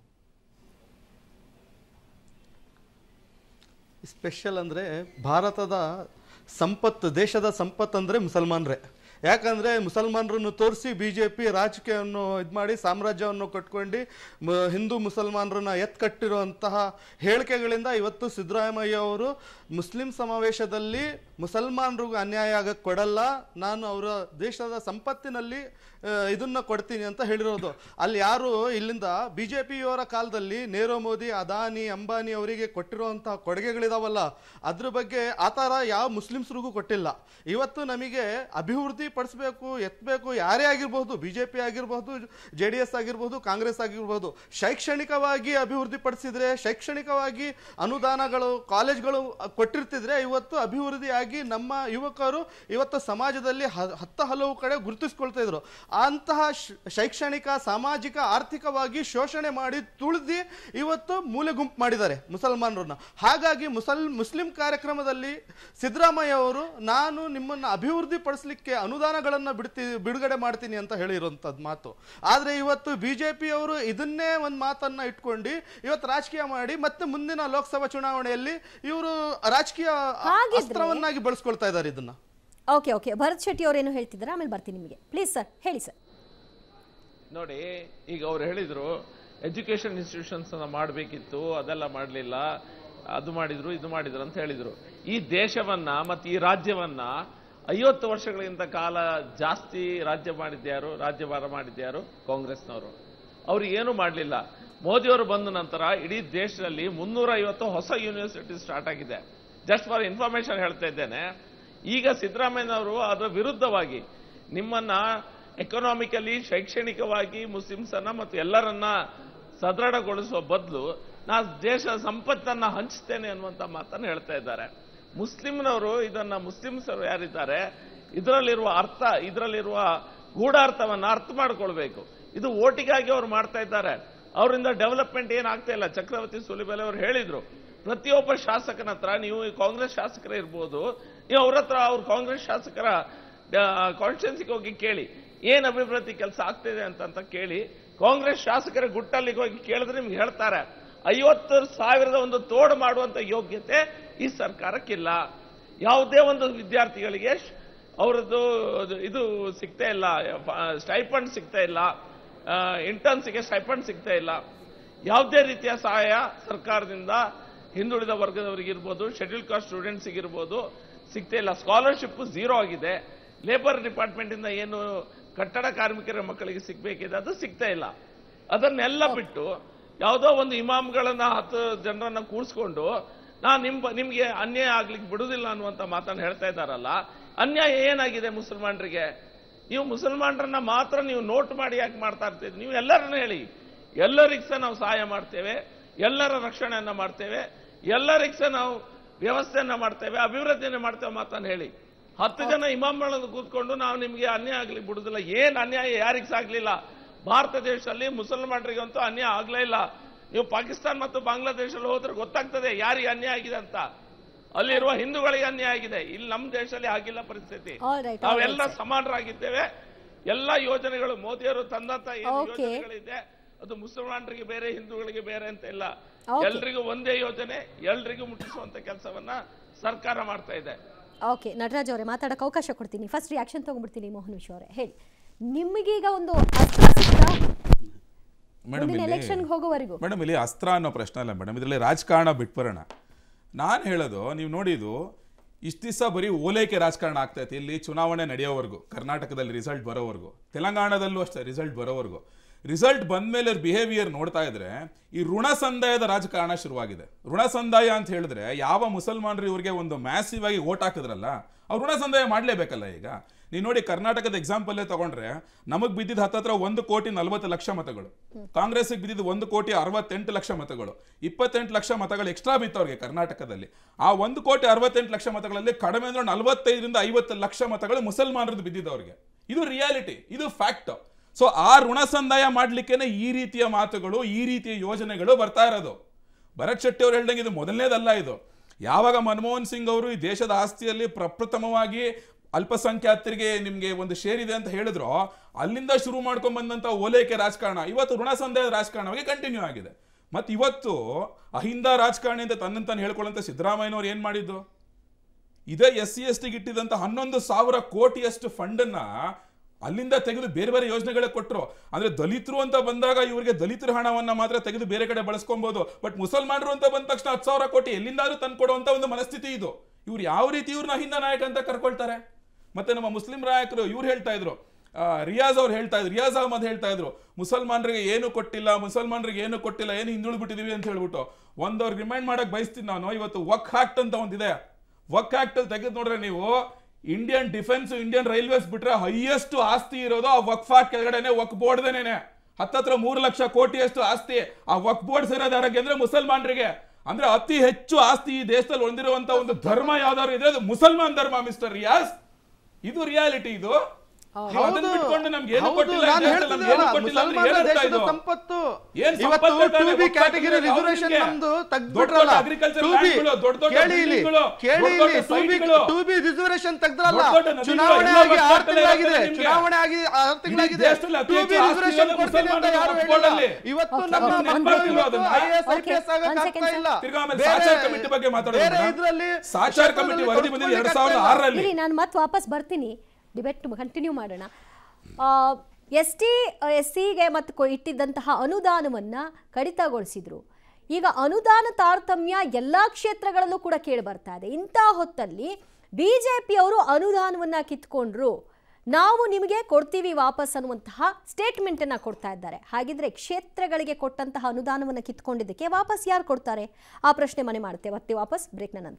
ಸ್ಪೆಷಲ್ ಅಂದರೆ ಭಾರತದ ಸಂಪತ್ತು ದೇಶದ ಸಂಪತ್ತು ಅಂದರೆ ಮುಸಲ್ಮಾನರೇ ಯಾಕಂದರೆ ಮುಸಲ್ಮಾನರನ್ನು ತೋರಿಸಿ ಬಿ ಜೆ ಪಿ ರಾಜಕೀಯವನ್ನು ಇದು ಮಾಡಿ ಸಾಮ್ರಾಜ್ಯವನ್ನು ಕಟ್ಕೊಂಡು ಮ- ಹಿಂದೂ ಮುಸಲ್ಮಾನರನ್ನ ಎತ್ಕಟ್ಟಿರುವಂತಹ ಹೇಳಿಕೆಗಳಿಂದ ಇವತ್ತು ಸಿದ್ದರಾಮಯ್ಯ ಅವರು ಮುಸ್ಲಿಂ ಸಮಾವೇಶದಲ್ಲಿ ಮುಸಲ್ಮಾನರಿಗೂ ಅನ್ಯಾಯ ಆಗಕ್ಕೆ ಕೊಡಲ್ಲ ನಾನು ಅವರ ದೇಶದ ಸಂಪತ್ತಿನಲ್ಲಿ ಆ, ಇದನ್ನ ಕೊಡ್ತೀನಿ ಅಂತ ಹೇಳಿರೋದು ಅಲ್ಲಿ ಯಾರು ಇಲ್ಲಿಂದ ಬಿ ಜೆ ಪಿಯವರ ಕಾಲದಲ್ಲಿ ನೇರೋ ಮೋದಿ ಅದಾನಿ ಅಂಬಾನಿ ಅವರಿಗೆ ಕೊಟ್ಟಿರುವಂತಹ ಕೊಡುಗೆಗಳಿದಾವಲ್ಲ ಅದ್ರ ಬಗ್ಗೆ ಆ ಥರ ಯಾವ ಮುಸ್ಲಿಮ್ಸ್ರಿಗೂ ಕೊಟ್ಟಿಲ್ಲ ಇವತ್ತು ನಮಗೆ ಅಭಿವೃದ್ಧಿ ಪಡಿಸ್ಬೇಕು ಎತ್ತಬೇಕು ಯಾರೇ ಆಗಿರ್ಬೋದು ಬಿ ಜೆ ಪಿ ಆಗಿರ್ಬೋದು ಜೆ ಡಿ ಎಸ್ ಆಗಿರ್ಬೋದು ಕಾಂಗ್ರೆಸ್ ಆಗಿರ್ಬೋದು ಶೈಕ್ಷಣಿಕವಾಗಿ ಅಭಿವೃದ್ಧಿ ಪಡಿಸಿದ್ರೆ ಶೈಕ್ಷಣಿಕವಾಗಿ ಅನುದಾನಗಳು ಕಾಲೇಜ್ಗಳು ಕೊಟ್ಟಿರ್ತಿದ್ರೆ ಇವತ್ತು ಅಭಿವೃದ್ಧಿಯಾಗಿ ನಮ್ಮ ಯುವಕರು ಇವತ್ತು ಸಮಾಜದಲ್ಲಿ ಹ- ಹತ್ತ ಹಲವು ಕಡೆ ಗುರುತಿಸ್ಕೊಳ್ತಾ ಇದ್ರು ಅಂತಹ ಶ್- ಶೈಕ್ಷಣಿಕ ಸಾಮಾಜಿಕ ಆರ್ಥಿಕವಾಗಿ ಶೋಷಣೆ ಮಾಡಿ ತುಳಿದು ಇವತ್ತು ಮೂಲೆ ಗುಂಪು ಮಾಡಿದ್ದಾರೆ ಮುಸಲ್ಮಾನರನ್ನ ಹಾಗಾಗಿ ಮುಸಲ್ ಮುಸ್ಲಿಂ ಕಾರ್ಯಕ್ರಮದಲ್ಲಿ ಸಿದ್ದರಾಮಯ್ಯ ಅವರು ನಾನು ನಿಮ್ಮನ್ನು ಅಭಿವೃದ್ಧಿ ಪಡಿಸಲಿಕ್ಕೆ ಅನುದಾನ ಅನುದಾನಗಳನ್ನ ಬಿಡ್ತಿ ಬಿಡುಗಡೆ ಮಾಡ್ತೀನಿ ಅಂತ ಹೇಳಿರುವಂತದ್ ಮಾತು ಆದ್ರೆ ಇವತ್ತು ಬಿಜೆಪಿ ಅವರು ಇದನ್ನೇ ಒಂದು ಮಾತನ್ನ ಇಟ್ಕೊಂಡು ಇವತ್ತು ರಾಜಕೀಯ ಮಾಡಿ ಮತ್ತೆ ಮುಂದಿನ ಲೋಕಸಭಾ ಚುನಾವಣೆಯಲ್ಲಿ ಇವರು ರಾಜಕೀಯ ಹಾಗಿದ್ರೆ- ಅಸ್ತ್ರವನ್ನಾಗಿ ಬಳಸ್ಕೊಳ್ತಾ ಇದ್ದಾರೆ ಇದನ್ನ ಓಕೆ ಓಕೆ ಭರತ್ ಶೆಟ್ಟಿ ಅವರೇನು ಹೇಳ್ತಿದ್ದಾರೆ ಆಮೇಲೆ ಬರ್ತೀನಿ ನಿಮಗೆ ಪ್ಲೀಸ್ ಸರ್ ಹೇಳಿ ಸರ್ ನೋಡಿ ಈಗ ಅವ್ರು ಹೇಳಿದ್ರು ಎಜುಕೇಶನ್ ಇನ್ಸ್ಟಿಟ್ಯೂಷನ್ಸ್ ಅನ್ನ ಮಾಡಬೇಕಿತ್ತು ಅದೆಲ್ಲ ಮಾಡಲಿಲ್ಲ ಅದು ಮಾಡಿದ್ರು ಇದು ಮಾಡಿದ್ರು ಅಂತ ಹೇಳಿದ್ರು ಈ ದೇಶವನ್ನ ಮತ್ತು ಈ ರಾಜ್ಯವನ್ನ ಐವತ್ತು ವರ್ಷಗಳಿಂದ ಕಾಲ ಜಾಸ್ತಿ ರಾಜ್ಯ ಮಾಡಿದ್ಯಾರು ರಾಜ್ಯಭಾರ ಮಾಡಿದ್ಯಾರು ಕಾಂಗ್ರೆಸ್ನವರು ಅವ್ರು ಏನು ಮಾಡಲಿಲ್ಲ ಮೋದಿಯವರು ಬಂದ ನಂತರ ಇಡೀ ದೇಶದಲ್ಲಿ ಮುನ್ನೂರ ಐವತ್ತು ಹೊಸ ಯೂನಿವರ್ಸಿಟಿ ಸ್ಟಾರ್ಟ್ ಆಗಿದೆ ಜಸ್ಟ್ ಫಾರ್ ಇನ್ಫಾರ್ಮೇಶನ್ ಹೇಳ್ತಾ ಇದ್ದೇನೆ ಈಗ ಸಿದ್ದರಾಮಯ್ಯನವರು ಅದರ ವಿರುದ್ಧವಾಗಿ ನಿಮ್ಮನ್ನ ಎಕನಾಮಿಕಲಿ ಶೈಕ್ಷಣಿಕವಾಗಿ ಮುಸ್ಲಿಮ್ಸ್ ಅನ್ನ ಮತ್ತು ಎಲ್ಲರನ್ನ ಸದೃಢಗೊಳಿಸುವ ಬದಲು ನಾ ದೇಶದ ಸಂಪತ್ತನ್ನ ಹಂಚ್ತೇನೆ ಅನ್ನುವಂತ ಮಾತನ್ನು ಹೇಳ್ತಾ ಇದ್ದಾರೆ ಮುಸ್ಲಿಂನವರು ಇದನ್ನ ಮುಸ್ಲಿಮ್ಸ್ ಅವರು ಯಾರಿದ್ದಾರೆ ಇದರಲ್ಲಿರುವ ಅರ್ಥ ಇದರಲ್ಲಿರುವ ಗೂಢಾರ್ಥವನ್ನ ಅರ್ಥ ಮಾಡ್ಕೊಳ್ಬೇಕು ಇದು ಓಟಿಗಾಗಿ ಅವ್ರು ಮಾಡ್ತಾ ಇದ್ದಾರೆ ಅವರಿಂದ ಡೆವಲಪ್ಮೆಂಟ್ ಏನಾಗ್ತಾ ಇಲ್ಲ ಚಕ್ರವರ್ತಿ ಸುಲಿಬೆಲೆ ಅವರು ಹೇಳಿದ್ರು ಪ್ರತಿಯೊಬ್ಬ ಶಾಸಕನ ಹತ್ರ ನೀವು ಈ ಕಾಂಗ್ರೆಸ್ ಶಾಸಕರ ಇರ್ಬೋದು ನೀವು ಅವ್ರ ಹತ್ರ ಅವ್ರ ಕಾಂಗ್ರೆಸ್ ಶಾಸಕರ ಕಾನ್ಸ್ಟಿಟ್ಯೂನ್ಸಿಗೆ ಹೋಗಿ ಕೇಳಿ ಏನ್ ಅಭಿವೃದ್ಧಿ ಕೆಲಸ ಆಗ್ತಿದೆ ಅಂತ ಅಂತ ಕೇಳಿ ಕಾಂಗ್ರೆಸ್ ಶಾಸಕರ ಗುಟ್ಟಲ್ಲಿಗೆ ಹೋಗಿ ಕೇಳಿದ್ರೆ ನಿಮ್ಗೆ ಹೇಳ್ತಾರೆ ಐವತ್ತು ಸಾವಿರದ ಒಂದು ತೋಡು ಮಾಡುವಂತ ಯೋಗ್ಯತೆ ಈ ಸರ್ಕಾರಕ್ಕಿಲ್ಲ ಯಾವುದೇ ಒಂದು ವಿದ್ಯಾರ್ಥಿಗಳಿಗೆ ಶ್- ಅವರದ್ದು ಇದು ಸಿಗ್ತಾ ಇಲ್ಲ ಸ್ಟೈಫಂಡ್ ಸಿಗ್ತಾ ಇಲ್ಲ ಇಂಟರ್ನ್ಸ್ಗೆ ಸ್ಟೈಫಂಡ್ ಸಿಗ್ತಾ ಇಲ್ಲ ಯಾವುದೇ ರೀತಿಯ ಸಹಾಯ ಸರ್ಕಾರದಿಂದ ಹಿಂದುಳಿದ ವರ್ಗದವರಿಗಿರ್ಬೋದು ಶೆಡ್ಯೂಲ್ ಕಾಸ್ಟ್ ಸ್ಟೂಡೆಂಟ್ಸಿಗಿರ್ಬೋದು ಸಿಗ್ತಾ ಇಲ್ಲ ಸ್ಕಾಲರ್ಶಿಪ್ ಝೀರೋ ಆಗಿದೆ ಲೇಬರ್ ಡಿಪಾರ್ಟ್ಮೆಂಟ್ ಇಂದ ಏನು ಕಟ್ಟಡ ಕಾರ್ಮಿಕರ ಮಕ್ಕಳಿಗೆ ಸಿಗ್ಬೇಕಿದೆ ಅದು ಸಿಗ್ತಾ ಇಲ್ಲ ಅದನ್ನೆಲ್ಲ ಬಿಟ್ಟು ಯಾವುದೋ ಒಂದು ಇಮಾಮ್ಗಳನ್ನ ಹತ್ತು ಜನರನ್ನ ಕೂರಿಸ್ಕೊಂಡು ನಾ ನಿಮ್ ನಿಮ್ಗೆ ಅನ್ಯಾಯ ಆಗ್ಲಿಕ್ಕೆ ಬಿಡುದಿಲ್ಲ ಅನ್ನುವಂತ ಮಾತನ್ನ ಹೇಳ್ತಾ ಇದ್ದಾರಲ್ಲ ಅನ್ಯಾಯ ಏನಾಗಿದೆ ಮುಸಲ್ಮಾನರಿಗೆ ನೀವು ಮುಸಲ್ಮಾನರನ್ನ ಮಾತ್ರ ನೀವು ನೋಟ್ ಮಾಡಿ ಯಾಕೆ ಮಾಡ್ತಾ ಇರ್ತೀರಿ ನೀವು ಎಲ್ಲರನ್ನ ಹೇಳಿ ಎಲ್ಲರಿಗೂ ಸಹ ನಾವು ಸಹಾಯ ಮಾಡ್ತೇವೆ ಎಲ್ಲರ ರಕ್ಷಣೆಯನ್ನ ಮಾಡ್ತೇವೆ ಎಲ್ಲರಿಗೂ ಸಹ ನಾವು ವ್ಯವಸ್ಥೆಯನ್ನ ಮಾಡ್ತೇವೆ ಅಭಿವೃದ್ಧಿಯನ್ನ ಮಾಡ್ತೇವೆ ಮಾತನ್ನ ಹೇಳಿ ಹತ್ತು ಜನ ಇಮಾಮ್ಗಳನ್ನು ಕೂತ್ಕೊಂಡು ನಾವು ನಿಮಗೆ ಅನ್ಯಾಯ ಆಗ್ಲಿಕ್ಕೆ ಬಿಡುದಿಲ್ಲ ಏನ್ ಅನ್ಯಾಯ ಯಾರಿಗೂ ಸಾಗ್ಲಿಲ್ಲ ಭಾರತ ದೇಶದಲ್ಲಿ ಮುಸಲ್ಮಾನರಿಗಂತೂ ಅನ್ಯಾಯ ಆಗ್ಲೇ ಇಲ್ಲ ನೀವು ಪಾಕಿಸ್ತಾನ ಮತ್ತು ಬಾಂಗ್ಲಾದೇಶದಲ್ಲಿ ಹೋದ್ರೆ ಗೊತ್ತಾಗ್ತದೆ ಯಾರಿಗೆ ಅನ್ಯಾಯ ಆಗಿದೆ ಅಂತ ಅಲ್ಲಿರುವ ಹಿಂದೂಗಳಿಗೆ ಅನ್ಯಾಯ ಆಗಿದೆ ಇಲ್ಲಿ ನಮ್ಮ ದೇಶದಲ್ಲಿ ಆಗಿಲ್ಲ ಪರಿಸ್ಥಿತಿ All right, all ನಾವೆಲ್ಲ right, sir. ಸಮಾನರಾಗಿದ್ದೇವೆ ಎಲ್ಲ ಯೋಜನೆಗಳು ಮೋದಿಯವರು ತಂದಂತ ಏನು Okay. ಯೋಜನೆಗಳಿದೆ ಅದು ಮುಸಲ್ಮಾನರಿಗೆ ಬೇರೆ ಹಿಂದೂಗಳಿಗೆ ಬೇರೆ ಅಂತ ಇಲ್ಲ Okay. ಎಲ್ರಿಗೂ ಒಂದೇ ಯೋಜನೆ ಎಲ್ರಿಗೂ ಮುಟ್ಟಿಸುವಂತ ಕೆಲಸವನ್ನ ಸರ್ಕಾರ ಮಾಡ್ತಾ ಇದೆ ಓಕೆ ನಟರಾಜ್ ಅವರೇ ಮಾತಾಡಕ್ಕೆ ಅವಕಾಶ ಕೊಡ್ತೀನಿ ಫಸ್ಟ್ ರಿಯಾಕ್ಷನ್ ತಗೊಂಡ್ಬಿಡ್ತೀನಿ ಮೋಹನ್ ವಿಶ್ವ ಅವರೇ ಹೇಳಿ ನಿಮಗೀಗ ಒಂದು ಅಸ್ತ್ರ ಸಿಕ್ತಾ ಮೇಡಮ್ ಮುಂದಿನ ಇಲ್ಲಿ ಎಲೆಕ್ಷನ್ಗೆ ಹೋಗೋವರೆಗೂ ಮೇಡಮ್ ಇಲ್ಲಿ ಅಸ್ತ್ರ ಅನ್ನೋ ಪ್ರಶ್ನೆ ಅಲ್ಲ ಮೇಡಮ್ ಇದರಲ್ಲಿ ರಾಜಕಾರಣ ಬಿಟ್ಬರೋಣ ನಾನು ಹೇಳೋದು ನೀವು ನೋಡಿದ್ದು ಇಷ್ಟು ದಿವಸ ಬರೀ ಓಲೈಕೆ ರಾಜಕಾರಣ ಆಗ್ತೈತೆ ಇಲ್ಲಿ ಚುನಾವಣೆ ನಡೆಯೋವರೆಗೂ ಕರ್ನಾಟಕದಲ್ಲಿ ರಿಸಲ್ಟ್ ಬರೋವರೆಗೂ ತೆಲಂಗಾಣದಲ್ಲೂ ಅಷ್ಟೇ ರಿಸಲ್ಟ್ ಬರೋವರೆಗೂ ರಿಸಲ್ಟ್ ಬಂದ್ಮೇಲೆ ಬಿಹೇವಿಯರ್ ನೋಡ್ತಾ ಇದ್ರೆ ಈ ಋಣ ಸಂದಾಯದ ರಾಜಕಾರಣ ಶುರುವಾಗಿದೆ ಋಣ ಸಂದಾಯ ಅಂತ ಹೇಳಿದ್ರೆ ಯಾವ ಮುಸಲ್ಮಾನರು ಇವ್ರಿಗೆ ಒಂದು ಮ್ಯಾಸಿವ್ ಆಗಿ ಓಟ್ ಹಾಕಿದ್ರಲ್ಲ ಅವ್ರು ಋಣ ಸಂದಾಯ ಮಾಡಲೇಬೇಕಲ್ಲ ಈಗ ನೀವು ನೋಡಿ ಕರ್ನಾಟಕದ ಎಕ್ಸಾಂಪಲ್ಲೇ ತಗೊಂಡ್ರೆ ನಮಗ್ ಬಿದ್ದಿದ್ದು ಹತ್ತತ್ರ ಒಂದು ಕೋಟಿ ನಲವತ್ತು ಲಕ್ಷ ಮತಗಳು ಕಾಂಗ್ರೆಸ್ಗೆ ಬಿದ್ದಿದ್ದು ಒಂದು ಕೋಟಿ ಅರವತ್ತೆಂಟು ಲಕ್ಷ ಮತಗಳು ಇಪ್ಪತ್ತೆಂಟು ಲಕ್ಷ ಮತಗಳು ಎಕ್ಸ್ಟ್ರಾ ಬಿತ್ತವ್ರಿಗೆ ಕರ್ನಾಟಕದಲ್ಲಿ ಆ ಒಂದು ಕೋಟಿ ಅರವತ್ತೆಂಟು ಲಕ್ಷ ಮತಗಳಲ್ಲಿ ಕಡಿಮೆ ಅಂದ್ರೆ ನಲವತ್ತೈದರಿಂದ ಐವತ್ತು ಲಕ್ಷ ಮತಗಳು ಮುಸಲ್ಮಾನರದ್ದು ಬಿದ್ದಿದ್ದವ್ರಿಗೆ ಇದು ರಿಯಾಲಿಟಿ ಇದು ಫ್ಯಾಕ್ಟ್ ಸೊ ಆ ಋಣ ಸಂದಾಯ ಮಾಡ್ಲಿಕ್ಕೇನೆ ಈ ರೀತಿಯ ಮಾತುಗಳು ಈ ರೀತಿಯ ಯೋಜನೆಗಳು ಬರ್ತಾ ಇರೋದು ಭರತ್ ಶೆಟ್ಟಿ ಅವ್ರು ಹೇಳ್ದಂಗೆ ಇದು ಮೊದಲನೇದಲ್ಲ ಇದು ಯಾವಾಗ ಮನಮೋಹನ್ ಸಿಂಗ್ ಅವರು ಈ ದೇಶದ ಆಸ್ತಿಯಲ್ಲಿ ಪ್ರಪ್ರಥಮವಾಗಿ ಅಲ್ಪಸಂಖ್ಯಾತರಿಗೆ ನಿಮ್ಗೆ ಒಂದು ಶೇರ್ ಇದೆ ಅಂತ ಹೇಳಿದ್ರು ಅಲ್ಲಿಂದ ಶುರು ಮಾಡ್ಕೊಂಡ್ ಬಂದಂತ ಓಲೈಕೆ ರಾಜಕಾರಣ ಇವತ್ತು ಋಣ ಸಂದಾಯದ ರಾಜಕಾರಣವಾಗಿ ಕಂಟಿನ್ಯೂ ಆಗಿದೆ ಮತ್ತೆ ಇವತ್ತು ಅಹಿಂದ ರಾಜಕಾರಣಿ ಅಂತ ತನ್ನಂತಾನು ಹೇಳ್ಕೊಳ್ಳಂತ ಸಿದ್ದರಾಮಯ್ಯನವ್ರು ಏನ್ ಮಾಡಿದ್ದು ಇದೇ ಎಸ್ ಸಿ ಎಸ್ ಟಿಗೆ ಇಟ್ಟಿದಂತ ಹನ್ನೊಂದು ಸಾವಿರ ಕೋಟಿಯಷ್ಟು ಫಂಡನ್ನ ಅಲ್ಲಿಂದ ತೆಗೆದು ಬೇರೆ ಬೇರೆ ಯೋಜನೆಗಳೇ ಕೊಟ್ಟರು ಅಂದ್ರೆ ದಲಿತರು ಅಂತ ಬಂದಾಗ ಇವರಿಗೆ ದಲಿತರ ಹಣವನ್ನ ಮಾತ್ರ ತೆಗೆದು ಬೇರೆ ಕಡೆ ಬಳಸ್ಕೊಬಹುದು ಬಟ್ ಮುಸಲ್ಮಾನರು ಅಂತ ಬಂದ ತಕ್ಷಣ ಹತ್ತು ಸಾವಿರ ಕೋಟಿ ಎಲ್ಲಿಂದಾದ್ರೂ ತಂದ್ಕೊಡುವಂತ ಒಂದು ಮನಸ್ಥಿತಿ ಇದು ಇವ್ರು ಯಾವ ರೀತಿ ಇವ್ರನ್ನ ಹಿಂದ ನಾಯಕ ಅಂತ ಕರ್ಕೊಳ್ತಾರೆ ಮತ್ತೆ ನಮ್ಮ ಮುಸ್ಲಿಂ ನಾಯಕರು ಇವ್ರು ಹೇಳ್ತಾ ಇದ್ರು ಆ, ರಿಯಾಜ್ ಅವ್ರು ಹೇಳ್ತಾ ಇದ್ರು ರಿಯಾಜ್ ಅಹಮದ್ ಹೇಳ್ತಾ ಇದ್ರು ಮುಸಲ್ಮಾನರಿಗೆ ಏನು ಕೊಟ್ಟಿಲ್ಲ ಮುಸಲ್ಮಾನರಿಗೆ ಏನು ಕೊಟ್ಟಿಲ್ಲ ಏನು ಹಿಂದುಳಿದು ಬಿಟ್ಟಿದೀವಿ ಅಂತ ಹೇಳ್ಬಿಟ್ಟು ಒಂದವ್ರಿಗೆ ರಿಮೈಂಡ್ ಮಾಡಕ್ ಬಯಸ್ತೀನಿ ನಾನು ಇವತ್ತು ವಕ್ ಆಕ್ಟ್ ಅಂತ ಒಂದಿದೆ ವಕ್ ಆಕ್ಟ್ ಅಲ್ಲಿ ತೆಗೆದು ನೋಡ್ರೆ ನೀವು ಇಂಡಿಯನ್ ಡಿಫೆನ್ಸ್ ಇಂಡಿಯನ್ ರೈಲ್ವೇಸ್ ಬಿಟ್ರೆ ಹೈಯೆಸ್ಟ್ ಆಸ್ತಿ ಇರೋದು ಆ ವಕ್ ಫಾಟ್ ಕೆಳಗಡೆನೆ ವಕ್ ಬೋರ್ಡ್ದೇನೆ ಹತ್ತತ್ರ ಮೂರು ಲಕ್ಷ ಕೋಟಿಯಷ್ಟು ಆಸ್ತಿ ಆ ವಕ್ ಬೋರ್ಡ್ ಸೇರೋದು ಯಾರಿಗೆ ಅಂದ್ರೆ ಮುಸಲ್ಮಾನರಿಗೆ ಅಂದ್ರೆ ಅತಿ ಹೆಚ್ಚು ಆಸ್ತಿ ಈ ದೇಶದಲ್ಲಿ ಹೊಂದಿರುವಂತ ಒಂದು ಧರ್ಮ ಯಾವ್ದಾದ್ರು ಇದ್ರೆ ಅದು ಮುಸಲ್ಮಾನ್ ಧರ್ಮ ಮಿಸ್ಟರ್ ರಿಯಾಸ್ ಇದು ರಿಯಾಲಿಟಿ ಇದು ನೀವು ಅದನ್ನ ಬಿಟ್ಕೊಂಡು ನಮ್ಗೆ ಏನು ಹೌದು, ಕೊಟ್ಟಿಲ್ಲ ನಾನು ಅಂತ ಹೇಳ್ತಾ ನಮ್ಗೆ ಏನು ಹೇಳ್ತಿದ್ದೀನಲ್ಲ, ಕೊಟ್ಟಿಲ್ಲ ಅಂದ್ರೆ ಮುಸಲ್ಮಾನರ ಏನರ್ಥ ದೇಶದ ಇದು? ಸಂಪತ್ತು ಏನ್ ಇವತ್ತು ಸಂಪತ್ತು ಟೂ ಬಿ ತಾನೇ ಕ್ಯಾಟಗರಿ ಗೊತ್ತಾಗ್ತಿದೆ ರಿಸರ್ವೇಶನ್ ಅವ್ರಿಗೆ? ನಮ್ದು ದೊಡ್ಡ ತೆಗ್ದ್ಬಿಟ್ರಲ್ಲ ದೊಡ್ಡ agricultural ಟೂ ಬಿ landಗಳು, ದೊಡ್ಡ ದೊಡ್ಡ ಕೇಳಿ ಇಲ್ಲಿ buildingಗಳು, ಕೇಳಿ ದೊಡ್ಡ ದೊಡ್ಡ ಇಲ್ಲಿ ಟೂ ಬಿ siteಗಳು. ಟೂ ಬಿ ರಿಸರ್ವೇಶನ್ ತೆಗ್ದ್ರಲ್ಲ ದೊಡ್ಡ ದೊಡ್ಡ ನದಿಗಳು, ಚುನಾವಣೆ ಎಲ್ಲ ಆಗಿ ಆರು ಗೊತ್ತಾಗ್ತದೆ ತಿಂಗಳಾಗಿದೆ ನಿಮ್ಗೆ. ಚುನಾವಣೆ ಆಗಿ ಆರು ತಿಂಗಳಾಗಿದೆ ದೇಶದಲ್ಲಿ ಅತಿ ಟೂ ಬಿ ಹೆಚ್ಚು ಆಸ್ತಿ ರಿಸರ್ವೇಶನ್ ಇರೋದು ಕೊಡ್ತೀನಿ ಅಂತ ಮುಸಲ್ಮಾನರು ಯಾರು ಒಪ್ಕೊಳ್ಳಲ್ಲಿ. ಹೇಳಿಲ್ಲ ಇವತ್ತು Okay, ನಮ್ಮ okay, ಮಕ್ಕಳು ಒಂದು ಇವತ್ತು ಅದನ್ನ. IAS, Okay, IPS ಆಗಕ್ one ಆಗ್ತಾ second, ಇಲ್ಲ ತಿರ್ಗಾ ಆಮೇಲೆ ಬೇರೆ- ಸಾಚಾರ್ ಕಮಿಟಿ ಬಗ್ಗೆ ಮಾತಾಡೋಣ ಬೇರೆ ಮೇಡಮ್. ಇದ್ರಲ್ಲಿ ಸಾಚಾರ್ ಕಮಿಟಿ ವರದಿ ಬಂದಿದೆ ಎರಡ್ ಸಾವಿರದ ಆರರಲ್ಲಿ ಇರಿ ನಾನು ಮತ್ತೆ ವಾಪಸ್ ಬರ್ತೀನಿ ಡಿಬೇಟ್ ಕಂಟಿನ್ಯೂ ಮಾಡೋಣ ಎಸ್ ಟಿ ಎಸ್ ಸಿಗೆ ಮತ್ತು ಕೊ- ಇಟ್ಟಿದ್ದಂತಹ ಅನುದಾನವನ್ನು ಕಡಿತಗೊಳಿಸಿದ್ರು ಈಗ ಅನುದಾನ ತಾರತಮ್ಯ ಎಲ್ಲ ಕ್ಷೇತ್ರಗಳಲ್ಲೂ ಕೂಡ ಕೇಳಿ ಬರ್ತಾ ಇದೆ ಇಂಥ ಹೊತ್ತಲ್ಲಿ ಬಿ ಜೆ ಪಿಯವರು ಅನುದಾನವನ್ನು ಕಿತ್ಕೊಂಡ್ರು ನಾವು ನಿಮಗೆ ಕೊಡ್ತೀವಿ ವಾಪಸ್ ಅನ್ನುವಂತಹ ಸ್ಟೇಟ್ಮೆಂಟನ್ನು ಕೊಡ್ತಾ ಇದ್ದಾರೆ ಹಾಗಿದ್ರೆ ಕ್ಷೇತ್ರಗಳಿಗೆ ಕೊಟ್ಟಂತಹ ಅನುದಾನವನ್ನು ಕಿತ್ಕೊಂಡಿದ್ದಕ್ಕೆ ವಾಪಸ್ ಯಾರು ಕೊಡ್ತಾರೆ ಆ ಪ್ರಶ್ನೆ ಮನೆ ಮಾಡ್ತೇವೆ ಮತ್ತೆ ವಾಪಸ್ ಬ್ರೇಕ್ನ ನಂತರ